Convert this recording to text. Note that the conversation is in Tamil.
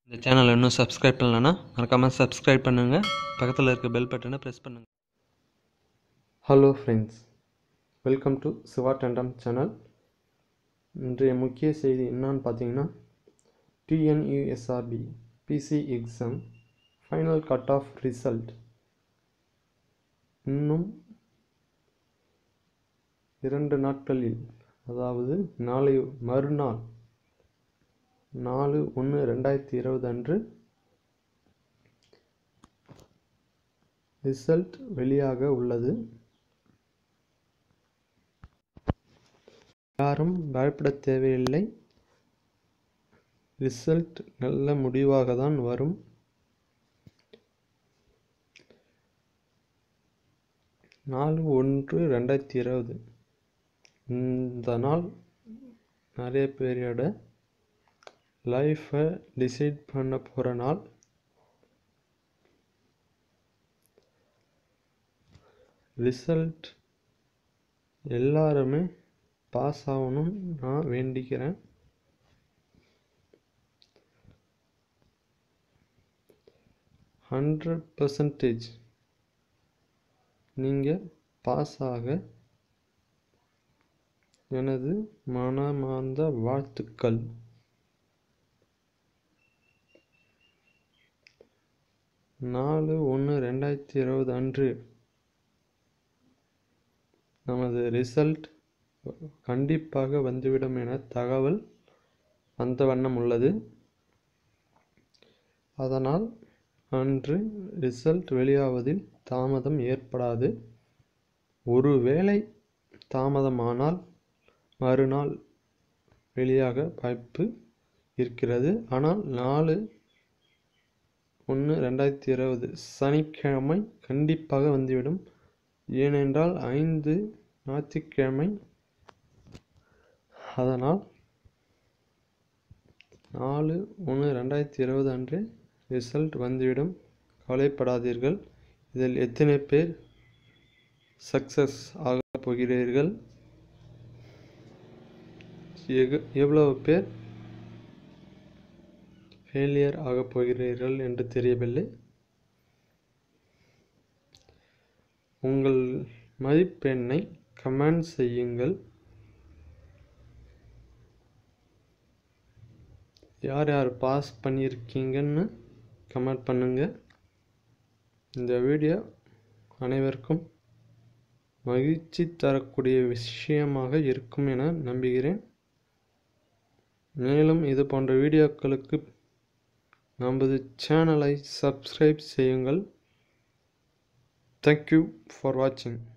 இந்த சேனலை இன்னும் சப்ஸ்கிரைப் பண்ணலன்னா மறக்காமல் சப்ஸ்கிரைப் பண்ணுங்கள் பக்கத்தில் இருக்க பெல் பட்டனை ப்ரெஸ் பண்ணுங்கள் hello friends welcome to Siva டண்டம் சேனல் இன்றைய முக்கிய செய்தி என்னன்னு பார்த்தீங்கன்னா TNUSRB PC exam final cut off result இன்னும் இரண்டு நாட்களில் அதாவது நாளை மறுநாள் நாலு ஒன்று ரெண்டாயிரத்தி இருபது அன்று ரிசல்ட் வெளியாக உள்ளது யாரும் பயப்பட தேவையில்லை ரிசல்ட் நல்ல முடிவாக தான் வரும் நாலு ஒன்று ரெண்டாயிரத்தி இருபது இந்த நாள் நிறைய பேரோட லைஃப்பை டிசைட் பண்ண போகிற நாள் ரிசல்ட் எல்லாருமே பாஸ் ஆகணும் நான் வேண்டிக்கிறேன் ஹண்ட்ரட் பர்சன்டேஜ் நீங்கள் பாஸ் ஆக எனது மனமார்ந்த வாழ்த்துக்கள் நாலு ஒன்று ரெண்டாயிரத்தி இருபது அன்று நமது ரிசல்ட் கண்டிப்பாக வந்துவிடும் என தகவல் வந்த வண்ணம் உள்ளது அதனால் அன்று ரிசல்ட் வெளியாவதில் தாமதம் ஏற்படாது ஒருவேளை தாமதமானால் மறுநாள் வெளியாக வாய்ப்பு இருக்கிறது ஆனால் நாலு ஒன்று ரெண்டாயிரத்தி இருபது சனிக்கிழமை கண்டிப்பாக வந்துவிடும் ஏனென்றால் ஐந்து ஞாயிற்றுக்கிழமை அதனால் நாலு ஒன்று ரெண்டாயிரத்தி இருபது அன்று ரிசல்ட் வந்துவிடும் கவலைப்படாதீர்கள் இதில் எத்தனை பேர் சக்ஸஸ் ஆக போகிறீர்கள் எவ்வளவு பேர் ஃபெயிலியர் ஆகப் போகிறீர்கள் என்று தெரியவில்லை உங்கள் மதிப்பெண்ணை கமெண்ட் செய்யுங்கள் யார் யார் பாஸ் பண்ணியிருக்கீங்கன்னு கமெண்ட் பண்ணுங்கள் இந்த வீடியோ அனைவருக்கும் மகிழ்ச்சி தரக்கூடிய விஷயமாக இருக்கும் என நம்புகிறேன் மேலும் இது போன்ற வீடியோக்களுக்கு நமது சேனலை சப்ஸ்கிரைப் செய்யுங்கள் தேங்க்யூ ஃபார் வாட்சிங்